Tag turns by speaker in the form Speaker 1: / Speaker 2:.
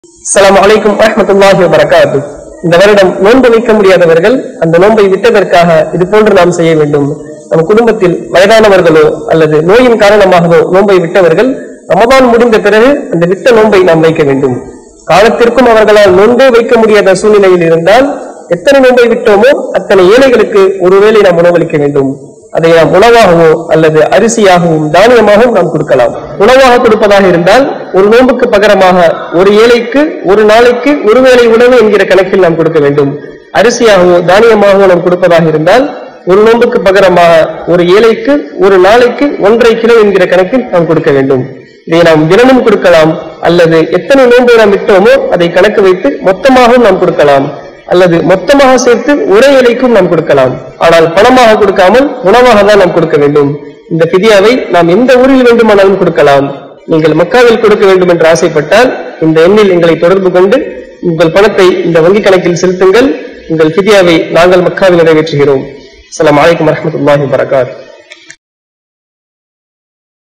Speaker 1: அஸ்ஸலாமு அலைக்கும் வரஹ்மத்துல்லாஹி வபரகாத்து இந்த வருடம் நோன்பு வைக்க முடியாதவர்கள் அந்த நோன்பை விட்டதற்காக இது போன்று நாம் செய்ய வேண்டும் நம் குடும்பத்தில் வயதானவர்களோ அல்லது நோயின் காரணமாகவோ நோன்பை விட்டவர்கள் ரமதான் முடிந்த பிறகு அந்த விட்ட நோன்பை நாம் வைக்க வேண்டும் காலத்திற்கும் அவர்களால் நோன்பே வைக்க முடியாத சூழ்நிலையில் இருந்தால் எத்தனை நோன்பை விட்டோமோ அத்தனை ஏழைகளுக்கு ஒருவேளை நாம் உணவளிக்க வேண்டும் அதை நாம் உணவாகவோ அல்லது அரிசியாகவும் தானியமாகவும் நாம் கொடுக்கலாம் உணவாக கொடுப்பதாக இருந்தால் ஒரு நோன்புக்கு பகரமாக ஒரு ஏழைக்கு ஒரு நாளைக்கு ஒருவேளை உணவு என்கிற கணக்கில் நாம் கொடுக்க வேண்டும் அரிசியாகவோ தானியமாகவோ நாம் கொடுப்பதாக இருந்தால் ஒரு நோன்புக்கு பகரமாக ஒரு ஏழைக்கு ஒரு நாளைக்கு ஒன்றரை கிலோ என்கிற கணக்கில் நாம் கொடுக்க வேண்டும் இதை நாம் தினமும் கொடுக்கலாம் அல்லது எத்தனை நோன்பை நாம் விட்டோமோ அதை கணக்கு வைத்து மொத்தமாகவும் நாம் கொடுக்கலாம் அல்லது மொத்தமாக சேர்த்து ஒரே இலைக்கும் நாம் கொடுக்கலாம் ஆனால் பணமாக கொடுக்காமல் உணவாக தான் நாம் கொடுக்க வேண்டும் இந்த பிதியாவை நாம் எந்த ஊரில் வேண்டுமானாலும் கொடுக்கலாம் நீங்கள் மக்காவில் கொடுக்க வேண்டும் என்று ஆசைப்பட்டால் இந்த எண்ணில் எங்களை தொடர்பு கொண்டு உங்கள் பணத்தை இந்த வங்கி கணக்கில் செலுத்துங்கள் உங்கள் பிதியாவை நாங்கள் மக்காவில் நிறைவேற்றுகிறோம் அஸ்ஸலாமு அலைக்கும் வரஹ்மத்துல்லாஹி வபரகாத்துஹு